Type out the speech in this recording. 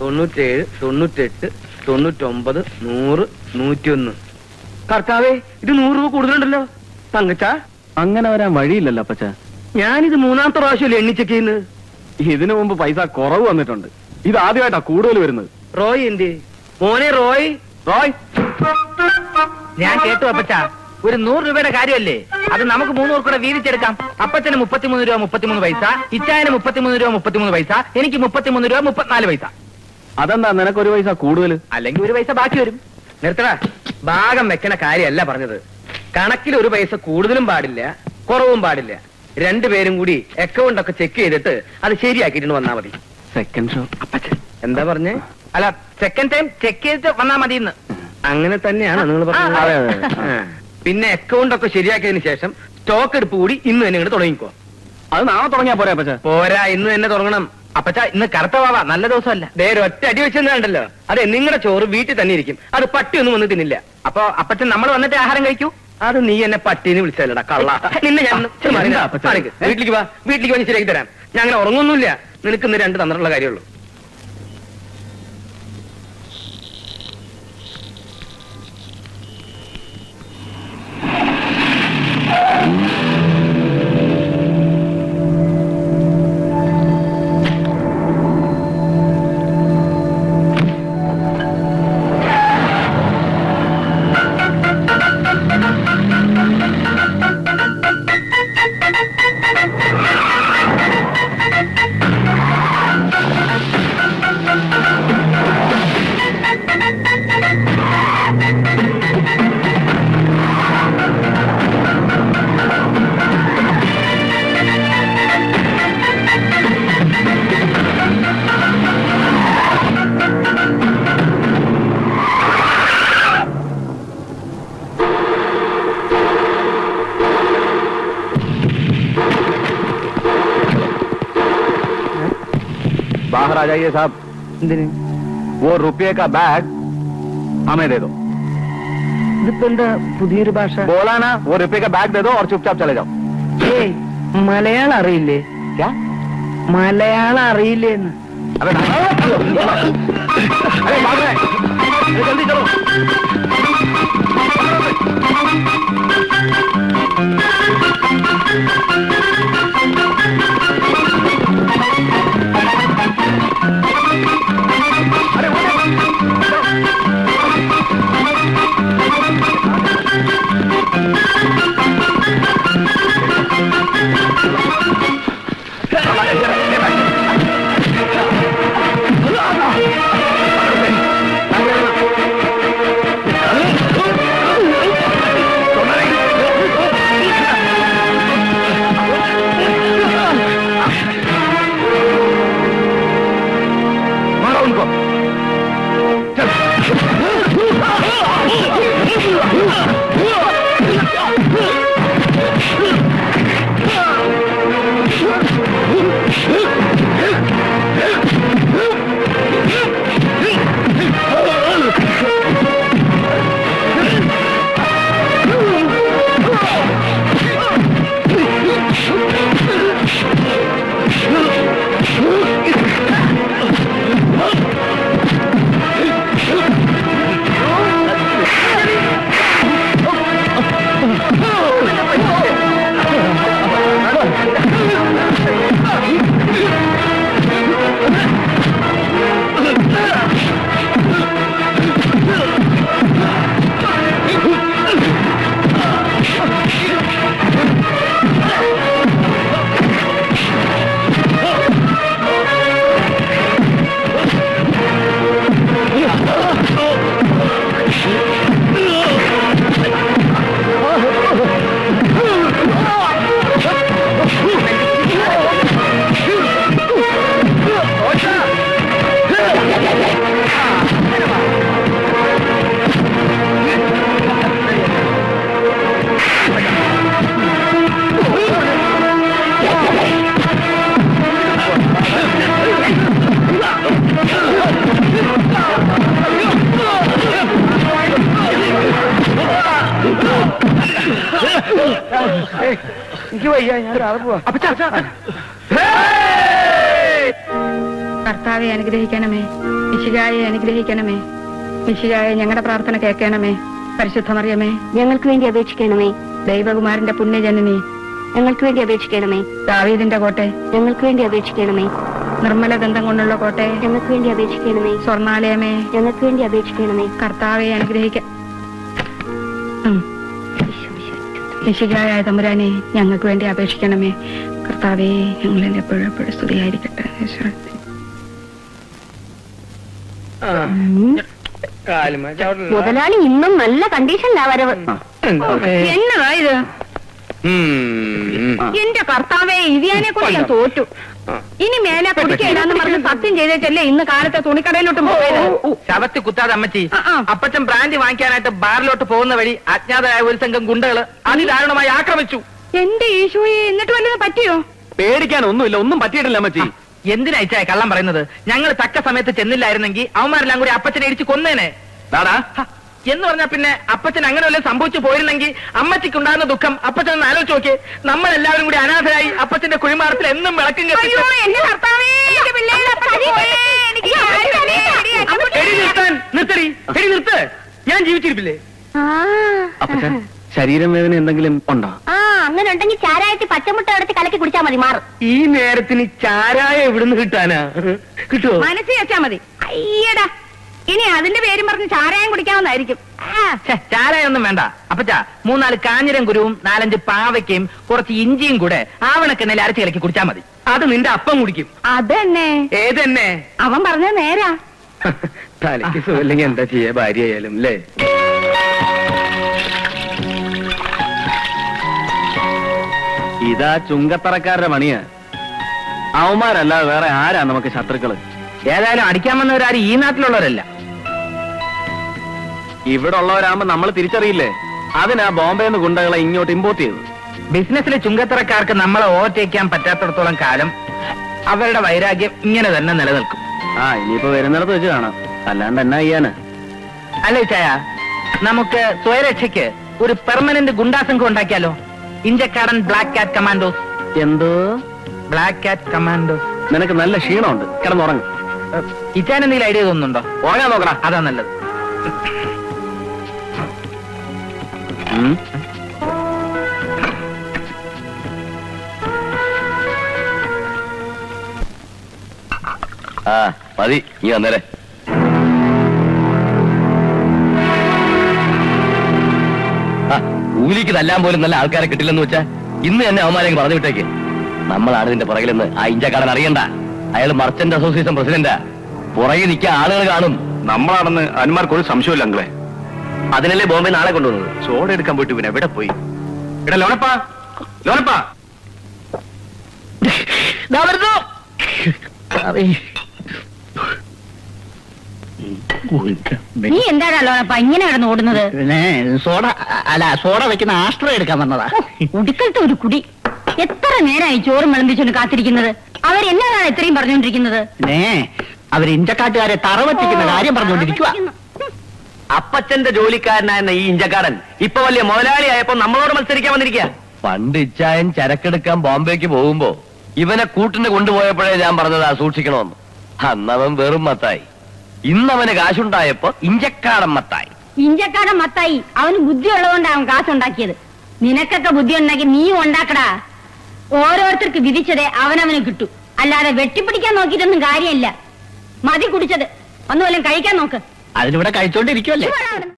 തൊണ്ണൂറ്റേഴ് തൊണ്ണൂറ്റെട്ട് തൊണ്ണൂറ്റൊമ്പത് നൂറ് നൂറ്റിയൊന്ന് കർത്താവേ ഇത് നൂറ് രൂപ കൂടുതലുണ്ടല്ലോ തങ്കച്ച അങ്ങനെ വരാൻ വഴിയില്ലല്ലോ അപ്പച്ച ഞാനിത് മൂന്നാമത്തെ പ്രാവശ്യമല്ലേ എണ്ണി ചെക്ക് ചെയ്യുന്നത് ഇതിനു മുമ്പ് പൈസ കുറവ് വന്നിട്ടുണ്ട് ഇത് ആദ്യമായിട്ടാ കൂടുതൽ വരുന്നത് റോയ് എന്തേ മോനെ റോയ് റോയ് ഞാൻ കേട്ടു അപ്പച്ച ഒരു നൂറ് രൂപയുടെ കാര്യമല്ലേ അത് നമുക്ക് മൂന്ന് പേർ കൂടെ വീതിച്ചെടുക്കാം അപ്പച്ചന് മുപ്പത്തിമൂന്ന് രൂപ മുപ്പത്തിമൂന്ന് പൈസ ഇച്ചായന് മുപ്പത്തിമൂന്ന് രൂപ മുപ്പത്തിമൂന്ന് പൈസ എനിക്ക് മുപ്പത്തിമൂന്ന് രൂപ മുപ്പത്തിനാല് പൈസ അതെന്താ നിനക്കൊരു പൈസ കൂടുതൽ അല്ലെങ്കിൽ ഒരു പൈസ ബാക്കി വരും നിർത്തടാ ഭാഗം വെക്കണ കാര്യമല്ല പറഞ്ഞത് കണക്കിൽ ഒരു പൈസ കൂടുതലും പാടില്ല കുറവും പാടില്ല രണ്ടുപേരും കൂടി അക്കൗണ്ട് ഒക്കെ ചെക്ക് ചെയ്തിട്ട് അത് ശരിയാക്കിയിട്ട് വന്നാ മതി സെക്കൻഡ് ഷോ അപ്പച്ചൻ എന്താ പറഞ്ഞേ അല്ല സെക്കൻഡ് ടൈം ചെക്ക് ചെയ്തിട്ട് വന്നാ മതി ഇന്ന് അങ്ങനെ തന്നെയാണ് നിങ്ങൾ പറഞ്ഞത് ആ, അതെ, അതെ, അതെ. ആ. പിന്നെ അക്കൗണ്ട് ഒക്കെ ശരിയാക്കിയതിന് ശേഷം സ്റ്റോക്ക് എടുപ്പ് കൂടി ഇന്ന് തന്നെ ഇങ്ങോട്ട് തുടങ്ങിക്കോ അത് നാളെ തുടങ്ങിയാ പോരെ അപ്പച്ച പോരാ ഇന്ന് തന്നെ തുടങ്ങണം അപ്പച്ച ഇന്ന് കറുത്ത വാവ നല്ല ദിവസമല്ല ദേ ഒരു ഒറ്റ അടി വെച്ചെന്നുണ്ടല്ലോ അതെ നിങ്ങളുടെ ചോറ് വീട്ടിൽ തന്നെ ഇരിക്കും അത് പട്ടി ഒന്നും വന്ന് തിന്നില്ല അപ്പൊ അപ്പച്ചൻ നമ്മൾ വന്നിട്ട് ആഹാരം കഴിക്കൂ അത് നീ എന്നെ പട്ടീന്ന് വിളിച്ചല്ലടാ കള്ള നിന്നെ ഞാൻ ഒന്ന് ഇച്ചിരി മാറി നിൽക്ക്. എന്താ അപ്പച്ചാ? മാറി നിൽക്ക്. വീട്ടിലേക്ക് വാ വീട്ടിലേക്ക് വന്ന് ശരിയാക്കി തരാം ഞാൻ അങ്ങനെ ഉറങ്ങൊന്നുമില്ല നിനക്ക് ഇന്ന് രണ്ട് തന്നിട്ടുള്ള കാര്യമുള്ളൂ बाहर आ जाइए साहब എന്തിന് वो रुपये का बैग हमें दे दो ഇതിപ്പോ എന്താ പുതിയൊരു ഭാഷ बोला ना वो रुपये का बैग दे दो और चुपचाप चले जाओ ഏയ് മലയാളം അറിയില്ലേ क्या മലയാളം അറിയില്ലേ എന്ന് अरे अरे भाग रहे हैं। अरे जल्दी चलो मारो उनको എനിക്ക് വയ്യ ഞാൻ രാവിലെ പോവാ അപ്പച്ച കർത്താവെ അനുഗ്രഹിക്കണമേ മിശികായെ അനുഗ്രഹിക്കണമേ മിശികായെ ഞങ്ങളുടെ പ്രാർത്ഥന കേൾക്കണമേ പരിശുദ്ധമറിയമേ ഞങ്ങൾക്ക് വേണ്ടി അപേക്ഷിക്കണമേ ദൈവകുമാരന്റെ പുണ്യജനനി ഞങ്ങൾക്ക് വേണ്ടി അപേക്ഷിക്കണമേ ദാവീദിന്റെ കോട്ടെ ഞങ്ങൾക്ക് വേണ്ടി അപേക്ഷിക്കണമേ നിർമ്മല ദന്തം കൊണ്ടുള്ള കോട്ടെ ഞങ്ങൾക്ക് വേണ്ടി അപേക്ഷിക്കണമേ സ്വർണാലയമേ ഞങ്ങൾക്ക് വേണ്ടി അപേക്ഷിക്കണമേ കർത്താവെ അനുഗ്രഹിക്ക ഉം. മിശികായ തമ്പുരാനെ ഞങ്ങൾക്ക് വേണ്ടി അപേക്ഷിക്കണമേ കർത്താവെ ഞങ്ങളിൽ എപ്പോഴും എപ്പോഴും സ്തുതിയായിരിക്കട്ടെ ആ, കാലുമ്മ ചവിട്ടല്. മുതലാളി ഇന്നും നല്ല കണ്ടീഷനിലാ വരവ് എന്താ? എന്നതാ ഇത് ഉം, ഉം. എന്റെ കർത്താവെ ഇതിയാനെ കൊണ്ട് ഞാൻ തോറ്റു ആ. ഇനി മേലെ കുടിക്കില്ലാന്ന് പറഞ്ഞ് സത്യം ചെയ്തേച്ചല്ലേ ഇന്ന് കാലത്തെ തുണിക്കടയിലോട്ടും പോയത് ശവത്തി കുത്താതെ അമ്മച്ചി ആ, ആ. അപ്പച്ചൻ ബ്രാൻഡി വാങ്ങിക്കാനായിട്ട് ബാറിലോട്ട് പോകുന്ന വഴി അജ്ഞാതരായ ഒരു സംഘം ഗുണ്ടകള് അതിദാരുണമായി ആക്രമിച്ചു എന്റെ ഈശോയെ എന്നിട്ട് വല്ലതും പറ്റിയോ പേടിക്കാൻ ഒന്നുമില്ല ഒന്നും പറ്റിയിട്ടില്ല അമ്മച്ചി എന്തിനാ ഇച്ചായ കള്ളം പറയുന്നത് ഞങ്ങൾ തക്ക സമയത്ത് ചെന്നില്ലായിരുന്നെങ്കിൽ അവന്മാരെല്ലാം കൂടി അപ്പച്ചനെ ഇടിച്ച് കൊന്നേനെ ദാടാ ഹ, എന്ന് പറഞ്ഞാ പിന്നെ അപ്പച്ചൻ അങ്ങനെ വല്ലതും സംഭവിച്ചു പോയിരുന്നെങ്കിൽ അമ്മച്ചിക്കുണ്ടാകുന്ന ദുഃഖം അപ്പച്ചൻ ഒന്ന് ആലോചിച്ച് നോക്കിയേ നമ്മൾ എല്ലാവരും കൂടി അനാഥരായി അപ്പച്ചന്റെ കുഴിമാറത്തിൽ എന്നും വിളക്കും അയ്യോ കത്തിച്ച് എന്റെ കർത്താവേ എന്റെ പിള്ളേരുടെ അപ്പച്ചൻ പോയേ. എനിക്ക് ആരും അറിയില്ല. അങ്ങോട്ട് എടി നിർത്താൻ നിർത്തടി എടി നിർത്ത് ഞാൻ ജീവിച്ചിരിപ്പില്ലേ അപ്പച്ച ശരീരം വേദന എന്തെങ്കിലും ഉണ്ടോ ആ അങ്ങനെ ഉണ്ടെങ്കിൽ ചാരായത്തിൽ പച്ചമുട്ട അടച്ച് കലക്കി കുടിച്ചാൽ മതി മാറും ഈ നേരത്തിന് ചാരായ എവിടുന്ന് കിട്ടാനാ കിട്ടുവോ മനസ്സിൽ വെച്ചാ മതി അയ്യടാ ഇനി അതിന്റെ പേരും പറഞ്ഞ് ചാരായം കുടിക്കാവുന്നതായിരിക്കും ആ, ഛെ, ചാരായൊന്നും വേണ്ട അപ്പച്ച മൂന്നാല് കാഞ്ഞിരം കുരുവും നാലഞ്ച് പാവയ്ക്കയും കുറച്ച് ഇഞ്ചിയും കൂടെ ആവണക്കെണ്ണയിൽ അരച്ച് കലക്കി കുടിച്ചാൽ മതി അത് നിന്റെ അപ്പം കുടിക്കും അതന്നെ ഏതെന്നെ അവൻ പറഞ്ഞത് നേരാ തലയ്ക്ക് സുഖമില്ലെങ്കിൽ എന്താ ചെയ്യാ ഭാര്യ ആയാലും അല്ലേ ഇതാ ചുങ്കത്തറക്കാരുടെ പണിയാ അവന്മാരല്ലാതെ വേറെ ആരാ നമുക്ക് ശത്രുക്കള് ഏതായാലും അടിക്കാൻ വന്നവരാരും ഈ നാട്ടിലുള്ളവരല്ല ഇവിടെ ഉള്ളവരാകുമ്പോ നമ്മൾ തിരിച്ചറിയില്ലേ അതിനാ ബോംബെന്ന് ഗുണ്ടകളെ ഇങ്ങോട്ട് ഇമ്പോർട്ട് ചെയ്തു ബിസിനസ്സിലെ ചുങ്കത്തറക്കാർക്ക് നമ്മളെ ഓവർടേക്കാൻ പറ്റാത്തടത്തോളം കാലം അവരുടെ വൈരാഗ്യം ഇങ്ങനെ തന്നെ നിലനിൽക്കും ആ ഇനിയിപ്പോ വരുന്നിടത്ത് വെച്ച് കാണാം അല്ലാണ്ട് എന്നാ ചെയ്യാന് അല്ലേ ചായ നമുക്ക് സ്വയരക്ഷയ്ക്ക് ഒരു പെർമനന്റ് ഗുണ്ടാസംഘം ഉണ്ടാക്കിയാലോ ഇഞ്ചക്കാടൻ ബ്ലാക്ക് കാറ്റ് കമാൻഡോസ് എന്തോ ബ്ലാക്ക് കാറ്റ് കമാൻഡോസ് നിനക്ക് നല്ല ക്ഷീണമുണ്ട് കിടന്നുറങ്ങും ഇച്ചാൻ എന്തെങ്കിലും ഐഡിയ തോന്നുന്നുണ്ടോ ഉറങ്ങാൻ നോക്കടാ അതാ നല്ലത് ഉം. ആ മതി നീ വന്നേരെ ആ, കൂലിക്ക് തല്ലാൻ പോലും നല്ല ആൾക്കാരെ കിട്ടില്ലെന്ന് വെച്ചാ ഇന്ന് തന്നെ അവന്മാരെ പറഞ്ഞു വിട്ടേക്ക് നമ്മളാണ് ഇതിന്റെ പുറകിലെന്ന് ആ ഇഞ്ചക്കാടൻ അറിയണ്ട അയാൾ മർച്ചന്റ് അസോസിയേഷൻ പ്രസിഡന്റാ പുറകെ നിൽക്കാൻ ആളുകൾ കാണും നമ്മളാണെന്ന് അനുമാർക്ക് ഒരു സംശയമില്ല അങ്ങളെ അതിനല്ലേ ബോംബെ നാളെ കൊണ്ടുവന്നത് ചോട് എടുക്കാൻ പോയിട്ട് പിന്നെ എവിടെ പോയി എടാ ലോനപ്പാ ലോനപ്പാ നീ എന്താണല്ലോ അപ്പൊ ഇങ്ങനെ കിടന്ന് ഓടുന്നത് പിന്നെ സോഡ അല്ല സോഡ വെക്കുന്ന ആസ്ട്രോ എടുക്കാൻ വന്നതാ ഒടുക്കലത്തെ ഒരു കുടി എത്ര നേരമായി ചോറും വിളമ്പിച്ചുകൊണ്ട് കാത്തിരിക്കുന്നത് അവരെന്നാണ് ഇത്രയും പറഞ്ഞുകൊണ്ടിരിക്കുന്നത് പിന്നെ അവർ ഇഞ്ചക്കാട്ടുകാരെ തറവറ്റിക്കുന്ന കാര്യം പറഞ്ഞുകൊണ്ടിരിക്കുക അപ്പച്ചന്റെ ജോലിക്കാരനായിരുന്ന ഈ ഇഞ്ചക്കാടൻ ഇപ്പൊ വലിയ മുതലാളിയായപ്പോ നമ്മളോട് മത്സരിക്കാൻ വന്നിരിക്കുക പണ്ട് ഇച്ചായൻ ചരക്കെടുക്കാൻ ബോംബെക്ക് പോകുമ്പോ ഇവനെ കൂട്ടിന് കൊണ്ടുപോയപ്പോഴേ ഞാൻ പറഞ്ഞതാ സൂക്ഷിക്കണമെന്ന് അന്നവൻ വെറും മത്തായി ഇന്നവന് കാശുണ്ടായപ്പോ ഇഞ്ചക്കാടൻ മത്തായി ഇഞ്ചക്കാരൻ മത്തായി അവന് ബുദ്ധി ഉള്ളതുകൊണ്ട് അവൻ കാശുണ്ടാക്കിയത് നിനക്കൊക്കെ ബുദ്ധി ഉണ്ടാക്കി നീ ഉണ്ടാക്കടാ ഓരോരുത്തർക്ക് വിധിച്ചതേ അവനവന് കിട്ടൂ അല്ലാതെ വെട്ടിപ്പിടിക്കാൻ നോക്കിയിട്ടൊന്നും കാര്യമില്ല മതി കുടിച്ചത് ഒന്നുമല്ല കഴിക്കാൻ നോക്ക് അതിനിവിടെ കഴിച്ചോണ്ടിരിക്കുവല്ലേ